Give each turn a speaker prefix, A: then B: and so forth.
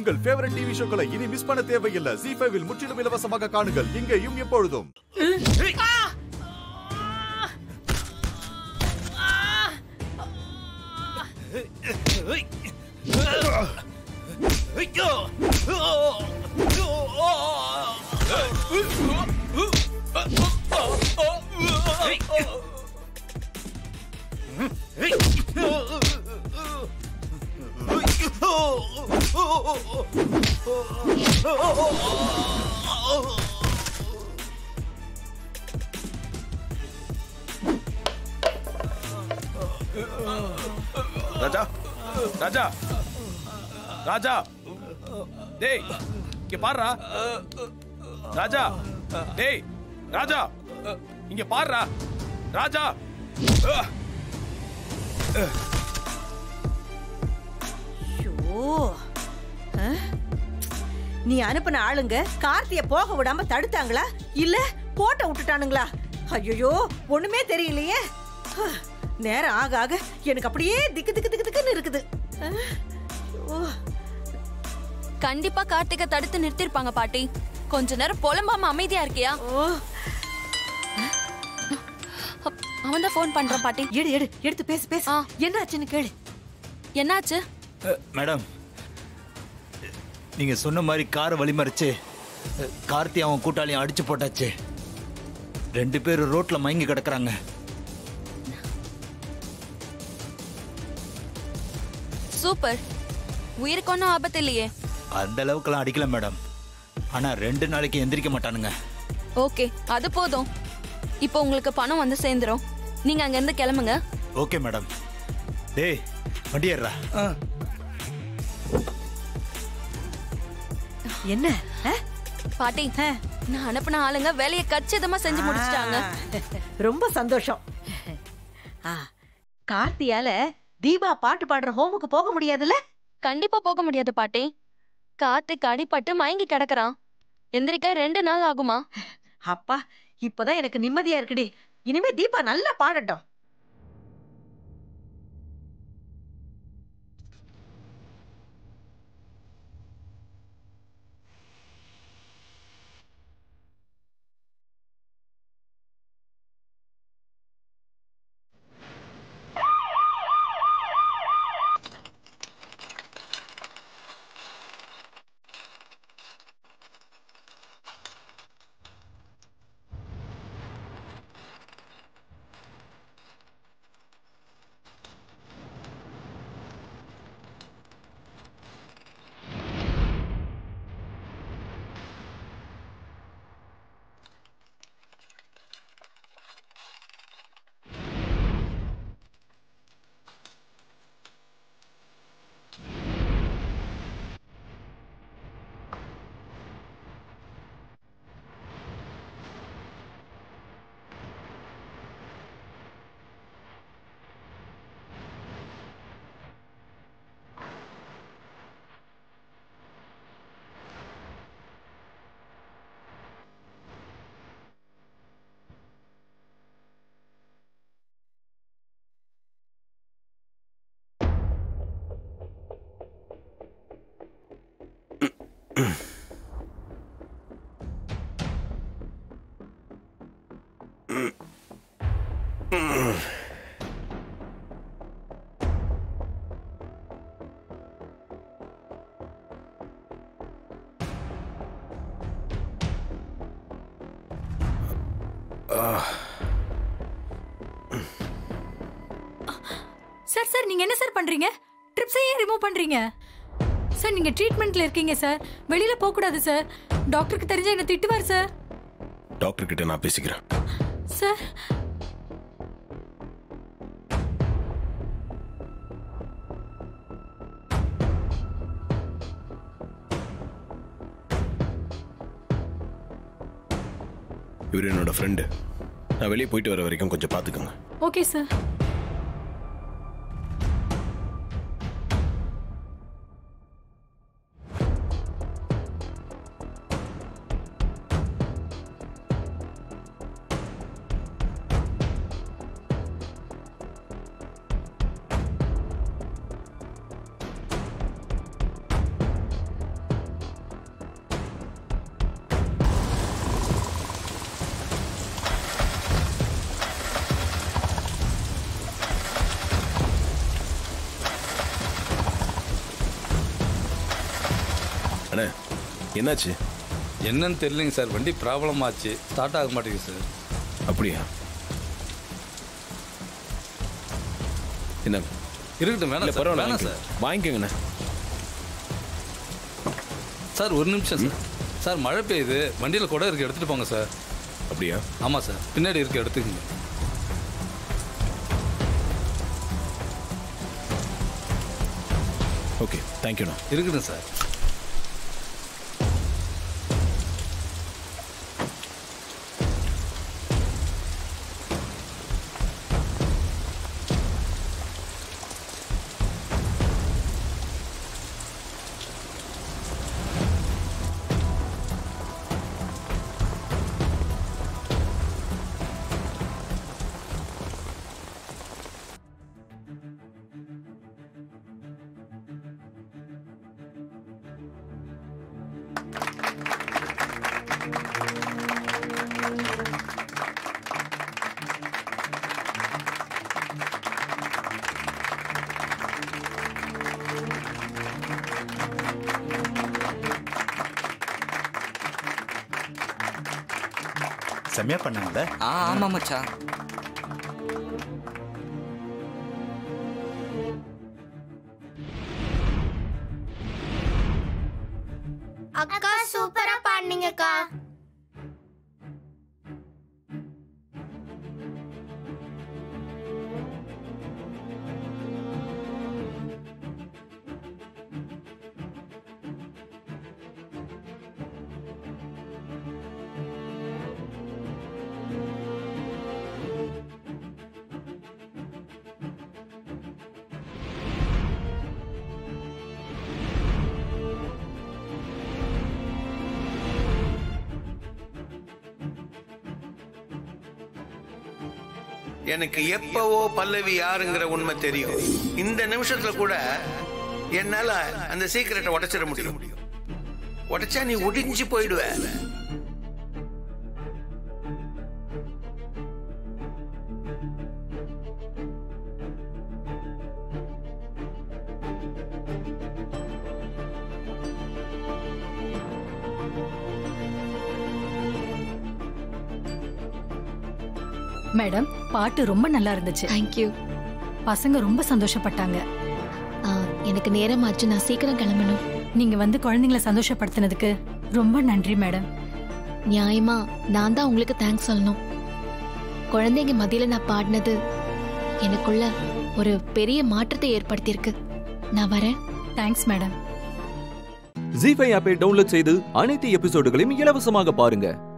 A: உங்கள் favourite TV ஷோக்களை இனி miss பண்ண தேவையில்லை ஜி ஃபைவில் முற்றிலும் இலவசமாக காணுங்கள் இங்கேயும் எப்பொழுதும்
B: ராஜா ராஜா ராஜா டேய் இங்க பாருடா ராஜா டேய் ராஜா இங்க பாருடா ராஜா
C: ஐயோ ஆ? நீ அனுப்பின ஆளுங்க கார்த்திய போக விடாம தடுத்தாங்களா இல்ல கோட்டை விட்டுட்டானுங்களா ஐயோ ஒண்ணுமே தெரியலையே ஆ, நேரம் ஆக ஆக எனக்கு அப்படியே திக்கு திக்கு திக்கு திக்குன்னு இருக்குது ஆ? ஐயோ.
D: கண்டிப்பா கார்த்திகை தடுத்து நிறுத்திருப்பாங்க பாட்டி கொஞ்ச நேரம் புலம்பாம அமைதியா இருக்கியா
C: ஓ
D: அவன் தான் ஃபோன் பண்றான் பாட்டி
C: எடு எடு எடுத்து பேசு பேசு
D: ஆ.
C: என்னாச்சுன்னு கேளு
D: என்னாச்சு
E: அஹ், மேடம் நீங்க சொன்ன மாதிரி காரை வழிமறிச்சு அஹ், கார்த்தி அவன் கூட்டாளியும் அடிச்சு போட்டாச்சு ரெண்டு பேரும் ரோட்ல மயங்கி கிடக்குறாங்க
D: சூப்பர் உயிருக்கு ஒன்றும் ஆபத்து இல்லையே
E: அந்த அளவுக்குலாம் அடிக்கல மேடம் ஆனா ரெண்டு நாளைக்கு எந்திரிக்க மாட்டானுங்க
D: ஓகே அது போதும் இப்போ உங்களுக்கு பணம் வந்து சேர்ந்துரும் நீங்க அங்க இருந்து கிளம்புங்க
E: ஓகே மேடம் டேய் வண்டி ஏறுறா
C: என்ன ஆ?
D: பாட்டி நான் அனுப்பின ஆளுங்க வேலையை கச்சிதமா செஞ்சு முடிச்சிட்டாங்க
C: ஆ, ரொம்ப சந்தோஷம் ஆ, கார்த்தியால தீபா பாட்டு பாடுற ஹோமுக்கு போக முடியாதுல்ல
D: கண்டிப்பா போக முடியாது பாட்டி கார்த்திக் அடிபட்டு மயங்கி கிடக்குறான் எந்திரிக்க ரெண்டு நாள் ஆகுமா
C: அப்பா இப்பதான் எனக்கு நிம்மதியா இருக்குடி இனிமே தீபா நல்லா பாடட்டும்
F: சார் சார் நீங்க என்ன சார் பண்றீங்க ட்ரிப்ஸை ஏன் ரிமூவ் பண்றீங்க சார் நீங்க ட்ரீட்மெண்ட்ல இருக்கீங்க சார் வெளியில போக கூடாது சார் டாக்டருக்கு தெரிஞ்சா என்ன திட்டுவார் சார்
B: டாக்டர் கிட்ட நான் பேசிக்கிறேன்
F: சார்
B: இவர் என்னோட ஃப்ரெண்டு நான் வெளியே போயிட்டு வர வரைக்கும் கொஞ்சம் பார்த்துக்கோங்க
F: ஓகே சார்
B: அண்ணே என்னாச்சு
G: என்னன்னு தெரியலைங்க சார் வண்டி ப்ராப்ளம் ஆச்சு ஸ்டார்ட் ஆக மாட்டேங்குது சார்
B: அப்படியா என்ன
G: இருக்கட்டும்
B: இல்ல
G: வேணாம் சார்
B: பரவாயில்ல
G: வேணாம்
B: வாங்கிக்கோங்க.
G: சார்
B: வாங்கிக்கோங்கண்ணே
G: சார் ஒரு நிமிஷம் சார் சார் மழை பெய்யுது வண்டியில் கூட இருக்கு எடுத்துகிட்டு போங்க சார்
B: அப்படியா
G: ஆமாம் சார் பின்னாடி இருக்கு எடுத்துக்கங்க
B: ஓகே தேங்க்யூண்ணா
G: இருக்கட்டும் சார்
E: செம்மையா பண்ணாங்கல்ல
H: ஆ ஆமா மச்சான்
I: அக்கா சூப்பரா பாடுனீங்கக்கா
J: எனக்கு எப்பவோ பல்லவி யாருங்கிற உண்மை தெரியும் இந்த நிமிஷத்துல கூட என்னால அந்த சீக்கிரட்டை உடைச்சிட முடியும் உடைச்சா நீ ஒடிஞ்சு போயிடுவ
F: மேடம் பாட்டு ரொம்ப நல்லா இருந்துச்சு
K: தேங்க்யூ
F: பசங்க ரொம்ப சந்தோஷப்பட்டாங்க
K: எனக்கு நேரமாச்சு நான் சீக்கிரம் கிளம்பணும்
F: நீங்க வந்து குழந்தைங்களை சந்தோஷப்படுத்தினதுக்கு ரொம்ப நன்றி மேடம்
K: நியாயமா நான் தான் உங்களுக்கு தேங்க்ஸ் சொல்லணும் குழந்தைங்க மத்தியில நான் பாடினது எனக்குள்ள ஒரு பெரிய மாற்றத்தை ஏற்படுத்தியிருக்கு நான் வரேன்
F: தேங்க்ஸ் மேடம்
L: ஜி ஃபைவ் ஆப்பை டவுன்லோட் செய்து அனைத்து எபிசோடுகளையும் இலவசமாக பாருங்க